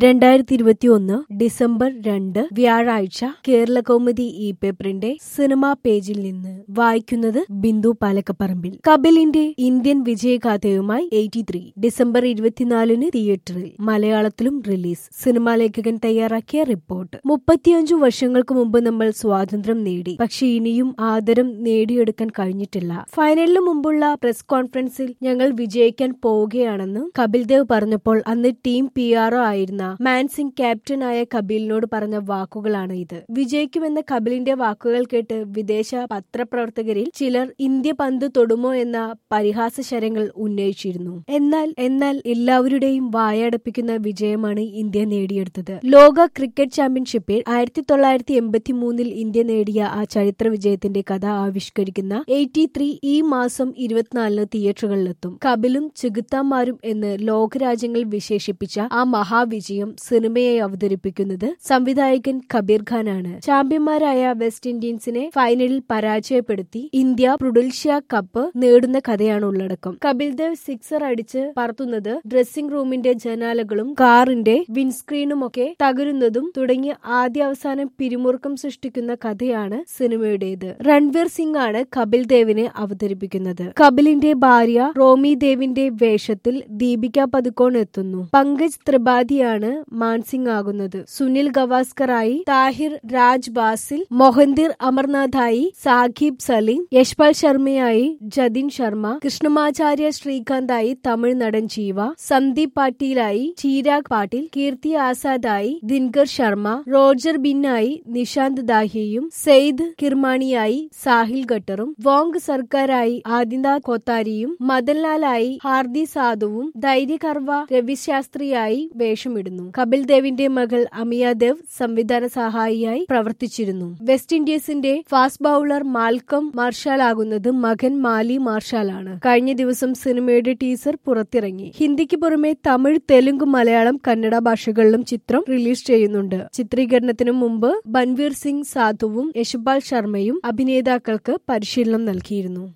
രണ്ടായിരത്തി ഇരുപത്തി ഒന്ന് ഡിസംബർ രണ്ട് വ്യാഴാഴ്ച കേരള കൗമുദി ഇ പേപ്പറിന്റെ സിനിമാ പേജിൽ നിന്ന് വായിക്കുന്നത് ബിന്ദു പാലക്കപ്പറമ്പിൽ കപിലിന്റെ ഇന്ത്യൻ വിജയഗാഥയുമായി എയ്റ്റി ത്രീ ഡിസംബർ ഇരുപത്തിനാലിന് തിയേറ്ററിൽ മലയാളത്തിലും റിലീസ് സിനിമാ ലേഖകൻ തയ്യാറാക്കിയ റിപ്പോർട്ട് മുപ്പത്തിയഞ്ചു വർഷങ്ങൾക്ക് മുമ്പ് നമ്മൾ സ്വാതന്ത്ര്യം നേടി പക്ഷെ ഇനിയും ആദരം നേടിയെടുക്കാൻ കഴിഞ്ഞിട്ടില്ല ഫൈനലിന് മുമ്പുള്ള പ്രസ് കോൺഫറൻസിൽ ഞങ്ങൾ വിജയിക്കാൻ പോവുകയാണെന്ന് കപിൽ ദേവ് പറഞ്ഞപ്പോൾ അന്ന് ടീം പി ആർഒ ആയിരുന്ന മാൻസിംഗ് ക്യാപ്റ്റനായ കപിലിനോട് പറഞ്ഞ വാക്കുകളാണ് ഇത് വിജയിക്കുമെന്ന കപിലിന്റെ വാക്കുകൾ കേട്ട് വിദേശ പത്രപ്രവർത്തകരിൽ ചിലർ ഇന്ത്യ പന്ത് തൊടുമോ എന്ന പരിഹാസ ശരങ്ങൾ ഉന്നയിച്ചിരുന്നു എന്നാൽ എന്നാൽ എല്ലാവരുടെയും വായടപ്പിക്കുന്ന വിജയമാണ് ഇന്ത്യ നേടിയെടുത്തത് ലോക ക്രിക്കറ്റ് ചാമ്പ്യൻഷിപ്പിൽ ആയിരത്തി തൊള്ളായിരത്തി എൺപത്തി മൂന്നിൽ ഇന്ത്യ നേടിയ ആ ചരിത്ര വിജയത്തിന്റെ കഥ ആവിഷ്കരിക്കുന്ന എയ്റ്റി ത്രീ ഈ മാസം ഇരുപത്തിനാലിന് തിയേറ്ററുകളിലെത്തും കപിലും ചെകുത്താന്മാരും എന്ന് ലോകരാജ്യങ്ങൾ വിശേഷിപ്പിച്ച ആ മഹാവിജയം സിനിമയെ അവതരിപ്പിക്കുന്നത് സംവിധായകൻ കബീർ ഖാനാണ് ചാമ്പ്യന്മാരായ വെസ്റ്റ് ഇൻഡീസിനെ ഫൈനലിൽ പരാജയപ്പെടുത്തി ഇന്ത്യ പ്രുഡൽഷ്യ കപ്പ് നേടുന്ന കഥയാണ് ഉള്ളടക്കം കപിൽ ദേവ് സിക്സർ അടിച്ച് പറത്തുന്നത് ഡ്രസ്സിംഗ് റൂമിന്റെ ജനാലകളും കാറിന്റെ വിൻസ്ക്രീനും ഒക്കെ തകരുന്നതും തുടങ്ങി ആദ്യ അവസാനം പിരിമുറുക്കം സൃഷ്ടിക്കുന്ന കഥയാണ് സിനിമയുടേത് രൺവീർ സിംഗ് ആണ് കപിൽ ദേവിനെ അവതരിപ്പിക്കുന്നത് കപിലിന്റെ ഭാര്യ റോമി ദേവിന്റെ വേഷത്തിൽ ദീപിക പതുക്കോൺ എത്തുന്നു പങ്കജ് ത്രിപാഠിയാണ് മാൻസിംഗ് ആകുന്നത് സുനിൽ ഗവാസ്കറായി താഹിർ രാജ് ബാസിൽ മൊഹന്ദിർ അമർനാഥായി സാഹിബ് സലീം യശ്പാൽ ശർമ്മയായി ജതിൻ ശർമ്മ കൃഷ്ണമാചാര്യ ശ്രീകാന്തായി തമിഴ് നടൻ ജീവ സന്ദീപ് പാട്ടീലായി ചീരാഗ് പാട്ടീൽ കീർത്തി ആസാദായി ദിൻകർ ശർമ്മ റോജർ ബിന്നായി നിഷാന്ത് ദാഹിയും സെയ്ദ് കിർമാണിയായി സാഹിൽ ഖട്ടറും വോങ് സർക്കാരായി ആദിനാഥ് കോത്താരിയും മദൻലാലായി ഹാർദി സാധുവും ധൈര്യകർവ രവിശാസ്ത്രിയായി വേഷമിടുന്നു കപിൽ ദേവിന്റെ മകൾ അമിയ ദേവ് സംവിധാന സഹായിയായി പ്രവർത്തിച്ചിരുന്നു വെസ്റ്റ് ഇൻഡീസിന്റെ ഫാസ്റ്റ് ബൌളർ മാൽക്കം മാർഷാൽ ആകുന്നത് മകൻ മാലി മാർഷാൽ ആണ് കഴിഞ്ഞ ദിവസം സിനിമയുടെ ടീസർ പുറത്തിറങ്ങി ഹിന്ദിക്ക് പുറമെ തമിഴ് തെലുങ്ക് മലയാളം കന്നഡ ഭാഷകളിലും ചിത്രം റിലീസ് ചെയ്യുന്നുണ്ട് ചിത്രീകരണത്തിനു മുമ്പ് ബൻവീർ സിംഗ് സാധുവും യശുപാൽ ശർമ്മയും അഭിനേതാക്കൾക്ക് പരിശീലനം നൽകിയിരുന്നു